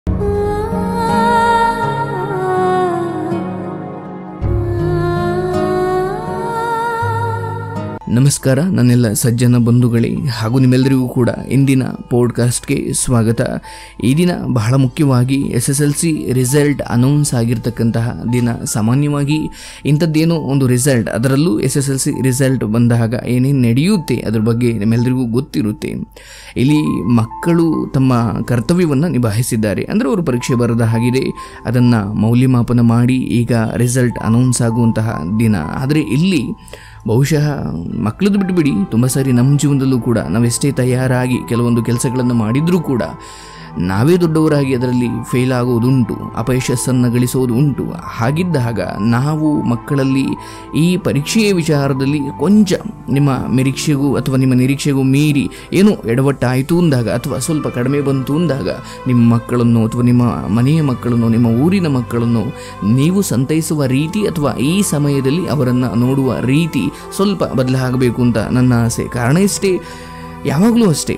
ನಮಸ್ಕಾರ ನನ್ನೆಲ್ಲ ಸಜ್ಜನ ಬಂಧುಗಳೇ ಹಾಗೂ ನಿಮ್ಮೆಲ್ಲರಿಗೂ ಕೂಡ ಇಂದಿನ ಪೋಡ್ಕಾಸ್ಟ್ಗೆ ಸ್ವಾಗತ ಈ ದಿನ ಬಹಳ ಮುಖ್ಯವಾಗಿ S S L C result announce ಆಗಿರ್ತಕ್ಕಂತಹ ದಿನ ಸಾಮಾನ್ಯವಾಗಿ ಇಂಥದ್ದೇನೋ ಒಂದು ರಿಸಲ್ಟ್ ಅದರಲ್ಲೂ S S L C result ಬಂದಾಗ ಏನೇನು ನಡೆಯುತ್ತೆ ಅದ್ರ ಬಗ್ಗೆ ನಿಮ್ಮೆಲ್ಲರಿಗೂ ಗೊತ್ತಿರುತ್ತೆ ಇಲ್ಲಿ ಮಕ್ಕಳು ತಮ್ಮ ಕರ್ತವ್ಯವನ್ನು ನಿಭಾಯಿಸಿದ್ದಾರೆ ಅಂದರೆ ಅವರು ಪರೀಕ್ಷೆ ಬರದ ಹಾಗಿದೆ ಅದನ್ನು ಮೌಲ್ಯಮಾಪನ ಮಾಡಿ ಈಗ ರಿಸಲ್ಟ್ ಅನೌನ್ಸ್ ಆಗುವಂತಹ ದಿನ ಆದರೆ ಇಲ್ಲಿ ಬಹುಶಃ ಮಕ್ಕಳದ್ದು ಬಿಟ್ಟುಬಿಡಿ ತುಂಬ ಸಾರಿ ನಮ್ಮ ಜೀವನದಲ್ಲೂ ಕೂಡ ನಾವೆಷ್ಟೇ ತಯಾರಾಗಿ ಕೆಲವೊಂದು ಕೆಲಸಗಳನ್ನು ಮಾಡಿದರೂ ಕೂಡ ನಾವೇ ದೊಡ್ಡವರಾಗಿ ಅದರಲ್ಲಿ ಫೇಲ್ ಆಗೋದುಂಟು ಅಪಯಶಸ್ಸನ್ನು ಗಳಿಸೋದು ಉಂಟು ಹಾಗಿದ್ದಾಗ ನಾವು ಮಕ್ಕಳಲ್ಲಿ ಈ ಪರೀಕ್ಷೆಯ ವಿಚಾರದಲ್ಲಿ ಕೊಂಚ ನಿಮ್ಮ ನಿರೀಕ್ಷೆಗೂ ಅಥವಾ ನಿಮ್ಮ ನಿರೀಕ್ಷೆಗೂ ಮೀರಿ ಏನೋ ಎಡವಟ್ಟಾಯಿತು ಅಂದಾಗ ಅಥವಾ ಸ್ವಲ್ಪ ಕಡಿಮೆ ಬಂತು ಅಂದಾಗ ನಿಮ್ಮ ಮಕ್ಕಳನ್ನು ಅಥವಾ ನಿಮ್ಮ ಮನೆಯ ಮಕ್ಕಳನ್ನು ನಿಮ್ಮ ಊರಿನ ಮಕ್ಕಳನ್ನು ನೀವು ಸಂತೈಸುವ ರೀತಿ ಅಥವಾ ಈ ಸಮಯದಲ್ಲಿ ಅವರನ್ನು ನೋಡುವ ರೀತಿ ಸ್ವಲ್ಪ ಬದಲಾಗಬೇಕು ಅಂತ ನನ್ನ ಆಸೆ ಕಾರಣ ಇಷ್ಟೇ ಯಾವಾಗಲೂ ಅಷ್ಟೇ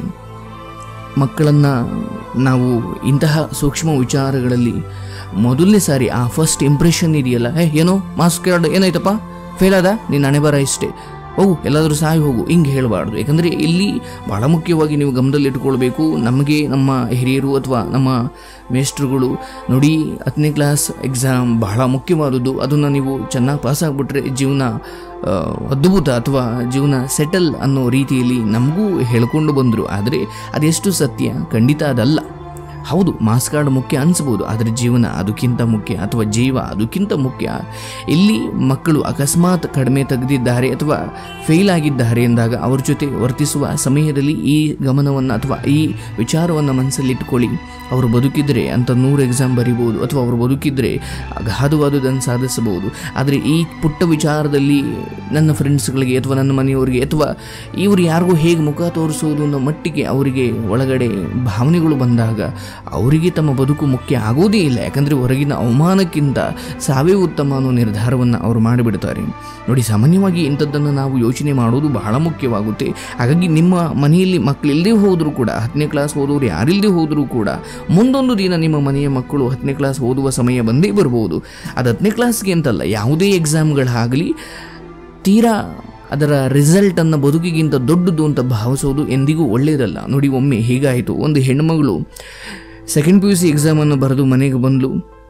ಮಕ್ಕಳನ್ನು ನಾವು ಇಂತಹ ಸೂಕ್ಷ್ಮ ವಿಚಾರಗಳಲ್ಲಿ ಮೊದಲನೇ ಸಾರಿ ಆ ಫಸ್ಟ್ ಇಂಪ್ರೆಷನ್ ಇದೆಯಲ್ಲ ಏ ಏನೋ ಮಾರ್ಕ್ಸ್ ಕಾರ್ಡ್ ಏನಾಯ್ತಪ್ಪ ಫೇಲ್ ಆದ ನೀನು ಹಣೆ ಬರ ಇಷ್ಟೇ ಹೋಗು ಎಲ್ಲಾದರೂ ಸಾಯಿ ಹೋಗು ಹಿಂಗೆ ಹೇಳಬಾರ್ದು ಯಾಕಂದರೆ ಇಲ್ಲಿ ಭಾಳ ಮುಖ್ಯವಾಗಿ ನೀವು ಗಮನದಲ್ಲಿಟ್ಕೊಳ್ಬೇಕು ನಮಗೆ ನಮ್ಮ ಹಿರಿಯರು ಅಥವಾ ನಮ್ಮ ಮೇಸ್ಟ್ರುಗಳು ನೋಡಿ ಹತ್ತನೇ ಕ್ಲಾಸ್ ಎಕ್ಸಾಮ್ ಬಹಳ ಮುಖ್ಯವಾದದ್ದು ಅದನ್ನು ನೀವು ಚೆನ್ನಾಗಿ ಪಾಸ್ ಆಗಿಬಿಟ್ರೆ ಜೀವನ ಆ, ಅದ್ಭುತ ಅಥವಾ ಜೀವನ ಸೆಟಲ್ ಅನ್ನೋ ರೀತಿಯಲ್ಲಿ ನಮಗೂ ಹೇಳ್ಕೊಂಡು ಬಂದರು ಆದರೆ ಅದೆಷ್ಟು ಸತ್ಯ ಖಂಡಿತ ಅದಲ್ಲ ಹೌದು ಮಾಸ್ ಕಾರ್ಡ್ ಮುಖ್ಯ ಅನಿಸ್ಬೋದು ಆದರೆ ಜೀವನ ಅದಕ್ಕಿಂತ ಮುಖ್ಯ ಅಥವಾ ಜೀವ ಅದಕ್ಕಿಂತ ಮುಖ್ಯ ಇಲ್ಲಿ ಮಕ್ಕಳು ಅಕಸ್ಮಾತ್ ಕಡಿಮೆ ತೆಗೆದಿದ್ದಾರೆ ಅಥವಾ ಫೇಲ್ ಆಗಿದ್ದಾರೆ ಎಂದಾಗ ಅವ್ರ ಜೊತೆ ವರ್ತಿಸುವ ಸಮಯದಲ್ಲಿ ಈ ಗಮನವನ್ನು ಅಥವಾ ಈ ವಿಚಾರವನ್ನು ಮನಸ್ಸಲ್ಲಿಟ್ಕೊಳ್ಳಿ ಅವರು ಬದುಕಿದರೆ ಅಂತ ನೂರು ಎಕ್ಸಾಮ್ ಬರಿಬೋದು ಅಥವಾ ಅವರು ಬದುಕಿದರೆ ಅಗಾಧವಾದುದನ್ನು ಸಾಧಿಸಬಹುದು ಆದರೆ ಈ ಪುಟ್ಟ ವಿಚಾರದಲ್ಲಿ ನನ್ನ ಫ್ರೆಂಡ್ಸ್ಗಳಿಗೆ ಅಥವಾ ನನ್ನ ಮನೆಯವರಿಗೆ ಅಥವಾ ಇವರು ಯಾರಿಗೂ ಹೇಗೆ ಮುಖ ತೋರಿಸೋದು ಅನ್ನೋ ಮಟ್ಟಿಗೆ ಅವರಿಗೆ ಒಳಗಡೆ ಭಾವನೆಗಳು ಬಂದಾಗ ಅವರಿಗೆ ತಮ್ಮ ಬದುಕು ಮುಖ್ಯ ಆಗೋದೇ ಇಲ್ಲ ಯಾಕಂದರೆ ಹೊರಗಿನ ಅವಮಾನಕ್ಕಿಂತ ಸಾವೇ ಉತ್ತಮ ಅನ್ನೋ ನಿರ್ಧಾರವನ್ನು ಅವರು ಮಾಡಿಬಿಡ್ತಾರೆ ನೋಡಿ ಸಾಮಾನ್ಯವಾಗಿ ಇಂಥದ್ದನ್ನು ನಾವು ಯೋಚನೆ ಮಾಡೋದು ಬಹಳ ಮುಖ್ಯವಾಗುತ್ತೆ ಹಾಗಾಗಿ ನಿಮ್ಮ ಮನೆಯಲ್ಲಿ ಮಕ್ಕಳಿಲ್ಲದೆ ಹೋದರೂ ಕೂಡ ಹತ್ತನೇ ಕ್ಲಾಸ್ ಓದೋರು ಯಾರಿಲ್ಲದೆ ಹೋದರೂ ಕೂಡ ಮುಂದೊಂದು ದಿನ ನಿಮ್ಮ ಮನೆಯ ಮಕ್ಕಳು ಹತ್ತನೇ ಕ್ಲಾಸ್ ಓದುವ ಸಮಯ ಬಂದೇ ಬರ್ಬೋದು ಅದು ಹತ್ತನೇ ಕ್ಲಾಸ್ಗೆ ಅಂತಲ್ಲ ಯಾವುದೇ ಎಕ್ಸಾಮ್ಗಳಾಗಲಿ ತೀರಾ ಅದರ ರಿಸಲ್ಟನ್ನು ಬದುಕಿಗಿಂತ ದೊಡ್ಡದು ಅಂತ ಭಾವಿಸೋದು ಎಂದಿಗೂ ಒಳ್ಳೆಯದಲ್ಲ ನೋಡಿ ಒಮ್ಮೆ ಹೀಗಾಯಿತು ಒಂದು ಹೆಣ್ಣುಮಗಳು ಸೆಕೆಂಡ್ ಪಿ ಯು ಸಿ ಎಕ್ಸಾಮನ್ನು ಬರೆದು ಮನೆಗೆ ಬಂದಳು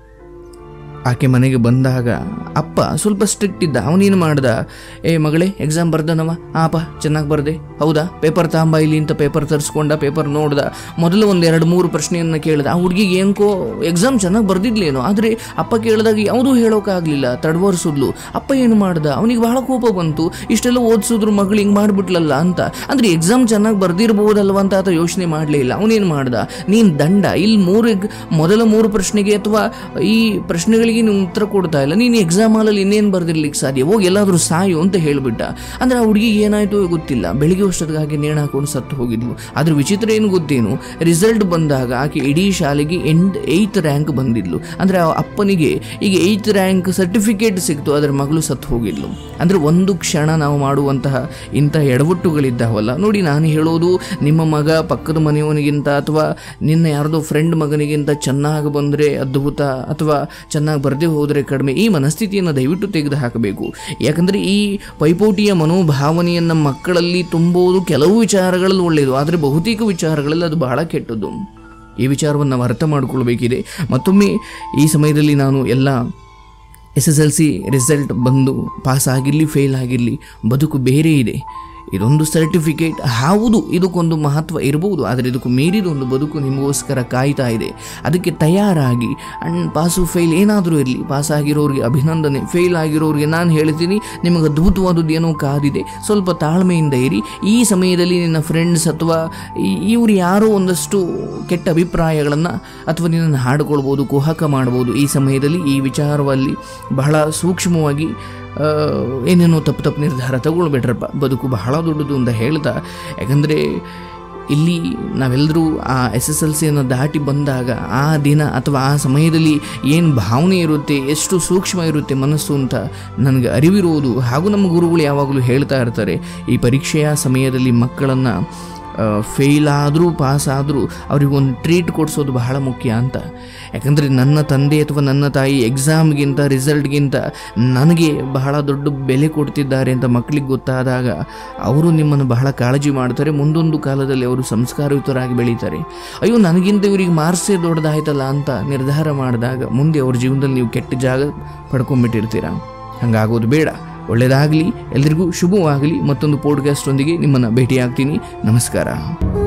ಆಕೆ ಮನೆಗೆ ಬಂದಾಗ ಅಪ್ಪ ಸ್ವಲ್ಪ ಸ್ಟ್ರಿಕ್ಟ್ ಇದ್ದ ಅವನೇನು ಮಾಡ್ದ ಏ ಮಗಳೇ ಎಕ್ಸಾಮ್ ಬರ್ದನವ ಆಪ ಚೆನ್ನಾಗಿ ಬರ್ದೆ ಹೌದಾ ಪೇಪರ್ ತಾಂಬ ಇಲ್ಲಿ ಅಂತ ಪೇಪರ್ ತರಿಸ್ಕೊಂಡ ಪೇಪರ್ ನೋಡ್ದ ಮೊದಲು ಒಂದು ಎರಡು ಮೂರು ಪ್ರಶ್ನೆಯನ್ನು ಕೇಳ್ದ ಆ ಹುಡುಗಿಗೆ ಏನ್ಕೋ ಎಕ್ಸಾಮ್ ಚೆನ್ನಾಗಿ ಬರ್ದಿದ್ಲೇನೋ ಆದರೆ ಅಪ್ಪ ಕೇಳಿದಾಗ ಯಾವುದೂ ಹೇಳೋಕ್ಕಾಗಲಿಲ್ಲ ತಡವರ್ಸಿದ್ಲು ಅಪ್ಪ ಏನು ಮಾಡ್ದ ಅವನಿಗೆ ಬಹಳ ಕೋಪ ಬಂತು ಇಷ್ಟೆಲ್ಲ ಓದಿಸಿದ್ರು ಮಗಳು ಹಿಂಗೆ ಮಾಡಿಬಿಟ್ಲಲ್ಲ ಅಂತ ಅಂದರೆ ಎಕ್ಸಾಮ್ ಚೆನ್ನಾಗಿ ಬರ್ದಿರ್ಬೋದಲ್ವ ಅಂತ ಆತ ಯೋಚನೆ ಮಾಡಲೇ ಇಲ್ಲ ಅವನೇನು ಮಾಡ್ದ ನೀನು ದಂಡ ಇಲ್ಲಿ ಮೂರು ಎಗ್- ಮೊದಲ ಮೂರು ಪ್ರಶ್ನೆಗೆ ಅಥವಾ ಈ ಪ್ರಶ್ನೆಗಳಿಗೆ ನೀವು ಉತ್ತರ ಕೊಡ್ತಾ ಇಲ್ಲ ನೀನು ಎಕ್ಸಾಮ್ ಹಾಲಲ್ಲಿ ಇನ್ನೇನು ಬರ್ದಿರ್ಲಿಕ್ಕೆ ಸಾಧ್ಯ ಹೋಗಿ ಎಲ್ಲಾದರೂ ಸಾಯು ಅಂತ ಹೇಳಿಬಿಟ್ಟ ಅಂದರೆ ಆ ಹುಡುಗಿಗೆ ಏನಾಯಿತು ಗೊತ್ತಿಲ್ಲ ಬೆಳಿಗ್ಗೆ ಅಷ್ಟೊತ್ತಿಗೆ ಹಾಗೆ ನೇಣು ಹಾಕೊಂಡು ಸತ್ತು ಹೋಗಿದ್ಲು ಅದ್ರ ವಿಚಿತ್ರ ಏನು ಗೊತ್ತೇನು ರಿಸಲ್ಟ್ ಬಂದಾಗ ಆಕೆ ಇಡೀ ಶಾಲೆಗೆ ಎಂಟ್ ಏಯ್ತ್ ರ್ಯಾಂಕ್ ಬಂದಿದ್ಲು ಅಂದರೆ ಆ ಅಪ್ಪನಿಗೆ ಈಗ ಏಯ್ತ್ ರ್ಯಾಂಕ್ ಸರ್ಟಿಫಿಕೇಟ್ ಸಿಕ್ತು ಅದರ ಮಗಳು ಸತ್ತು ಹೋಗಿದ್ಲು ಅಂದರೆ ಒಂದು ಕ್ಷಣ ನಾವು ಮಾಡುವಂತಹ ಇಂಥ ಎಡವಟ್ಟುಗಳಿದ್ದಾವಲ್ಲ ನೋಡಿ ನಾನು ಹೇಳೋದು ನಿಮ್ಮ ಮಗ ಪಕ್ಕದ ಮನೆಯವನಿಗಿಂತ ಅಥವಾ ನಿನ್ನ ಯಾರ್ದೋ ಫ್ರೆಂಡ್ ಮಗನಿಗಿಂತ ಚೆನ್ನಾಗಿ ಬಂದರೆ ಅದ್ಭುತ ಅಥವಾ ಚೆನ್ನಾಗಿ ಬರದೇ ಹೋದರೆ ಕಡಿಮೆ ಈ ಮನಸ್ಥಿತಿಯನ್ನು ದಯವಿಟ್ಟು ತೆಗೆದು ಹಾಕಬೇಕು ಯಾಕಂದರೆ ಈ ಪೈಪೋಟಿಯ ಮನೋಭಾವನೆಯನ್ನು ಮಕ್ಕಳಲ್ಲಿ ತುಂಬೋದು ಕೆಲವು ವಿಚಾರಗಳಲ್ಲಿ ಒಳ್ಳೆಯದು ಆದರೆ ಬಹುತೇಕ ವಿಚಾರಗಳಲ್ಲಿ ಅದು ಬಹಳ ಕೆಟ್ಟದ್ದು ಈ ವಿಚಾರವನ್ನು ನಾವು ಅರ್ಥ ಮಾಡಿಕೊಳ್ಬೇಕಿದೆ ಮತ್ತೊಮ್ಮೆ ಈ ಸಮಯದಲ್ಲಿ ನಾನು ಎಲ್ಲ S S L C result ಬಂದು ಪಾಸ್ ಆಗಿರಲಿ ಫೇಲ್ ಆಗಿರಲಿ ಬದುಕು ಬೇರೆ ಇದೆ ಇದೊಂದು ಸರ್ಟಿಫಿಕೇಟ್ ಹೌದು ಇದಕ್ಕೊಂದು ಮಹತ್ವ ಇರಬಹುದು ಆದರೆ ಇದಕ್ಕೂ ಮೀರಿದ ಒಂದು ಬದುಕು ನಿಮಗೋಸ್ಕರ ಕಾಯ್ತಾ ಇದೆ ಅದಕ್ಕೆ ತಯಾರಾಗಿ ಅಂಡ್ ಪಾಸು ಫೇಲ್ ಏನಾದರೂ ಇರಲಿ ಪಾಸ್ ಆಗಿರೋರಿಗೆ ಅಭಿನಂದನೆ ಫೇಲ್ ಆಗಿರೋರಿಗೆ ನಾನು ಹೇಳ್ತೀನಿ ನಿಮಗೆ ಅದ್ಭುತವಾದದ್ದು ಏನೋ ಕಾದಿದೆ ಸ್ವಲ್ಪ ತಾಳ್ಮೆಯಿಂದ ಇರಿ ಈ ಸಮಯದಲ್ಲಿ ನಿನ್ನ ಫ್ರೆಂಡ್ಸ್ ಅಥವಾ ಈ- ಇವರು ಯಾರೋ ಒಂದಷ್ಟು ಕೆಟ್ಟ ಅಭಿಪ್ರಾಯಗಳನ್ನು ಅಥವಾ ನಿನ್ನನ್ನು ಹಾಡ್ಕೊಳ್ಬೋದು ಕುಹಕ ಮಾಡ್ಬೋದು ಈ ಸಮಯದಲ್ಲಿ ಈ ವಿಚಾರದಲ್ಲಿ ಬಹಳ ಸೂಕ್ಷ್ಮವಾಗಿ ಆ, ಏನೇನೋ ತಪ್ಪು ತಪ್ಪು ನಿರ್ಧಾರ ತಗೊಳ್ಬೇಡ್ರಪ್ಪ ಬದುಕು ಬಹಳ ದೊಡ್ಡದು ಅಂತ ಹೇಳ್ತಾ ಯಾಕಂದರೆ ಇಲ್ಲಿ ನಾವೆಲ್ಲರೂ ಆ ಎಸ್ ಎಸ್ ಎಲ್ ಸಿಯನ್ನು ದಾಟಿ ಬಂದಾಗ ಆ ದಿನ ಅಥವಾ ಆ ಸಮಯದಲ್ಲಿ ಏನು ಭಾವನೆ ಇರುತ್ತೆ ಎಷ್ಟು ಸೂಕ್ಷ್ಮ ಇರುತ್ತೆ ಮನಸ್ಸು ಅಂತ ನನಗೆ ಅರಿವಿರುವುದು ಹಾಗೂ ನಮ್ಮ ಗುರುಗಳು ಯಾವಾಗಲೂ ಹೇಳ್ತಾ ಇರ್ತಾರೆ ಈ ಪರೀಕ್ಷೆಯ ಸಮಯದಲ್ಲಿ ಮಕ್ಕಳನ್ನು ಫೇಲ್ ಆದರೂ ಪಾಸ್ ಆದರೂ ಅವ್ರಿಗೊಂದು ಟ್ರೀಟ್ ಕೊಡಿಸೋದು ಬಹಳ ಮುಖ್ಯ ಅಂತ ಯಾಕಂದರೆ ನನ್ನ ತಂದೆ ಅಥವಾ ನನ್ನ ತಾಯಿ ಎಕ್ಸಾಮ್ಗಿಂತ ರಿಸಲ್ಟ್ಗಿಂತ ನನಗೆ ಬಹಳ ದೊಡ್ಡ ಬೆಲೆ ಕೊಡ್ತಿದ್ದಾರೆ ಅಂತ ಮಕ್ಕಳಿಗೆ ಗೊತ್ತಾದಾಗ ಅವರು ನಿಮ್ಮನ್ನು ಬಹಳ ಕಾಳಜಿ ಮಾಡ್ತಾರೆ ಮುಂದೊಂದು ಕಾಲದಲ್ಲಿ ಅವರು ಸಂಸ್ಕಾರಯುತರಾಗಿ ಬೆಳೀತಾರೆ ಅಯ್ಯೋ ನನಗಿಂತ ಇವರಿಗೆ ಮಾರ್ಕ್ಸೇ ದೊಡ್ಡದಾಯ್ತಲ್ಲ ಅಂತ ನಿರ್ಧಾರ ಮಾಡಿದಾಗ ಮುಂದೆ ಅವ್ರ ಜೀವನದಲ್ಲಿ ನೀವು ಕೆಟ್ಟ ಜಾಗ ಪಡ್ಕೊಂಡ್ಬಿಟ್ಟಿರ್ತೀರ ಹಂಗಾಗೋದು ಬೇಡ ಒಳ್ಳೆಯದಾಗಲಿ ಎಲ್ರಿಗೂ ಶುಭವಾಗಲಿ ಮತ್ತೊಂದು ಪಾಡ್ಕಾಸ್ಟ್ ಒಂದಿಗೆ ನಿಮ್ಮನ್ನು ಭೇಟಿಯಾಗ್ತೀನಿ ನಮಸ್ಕಾರ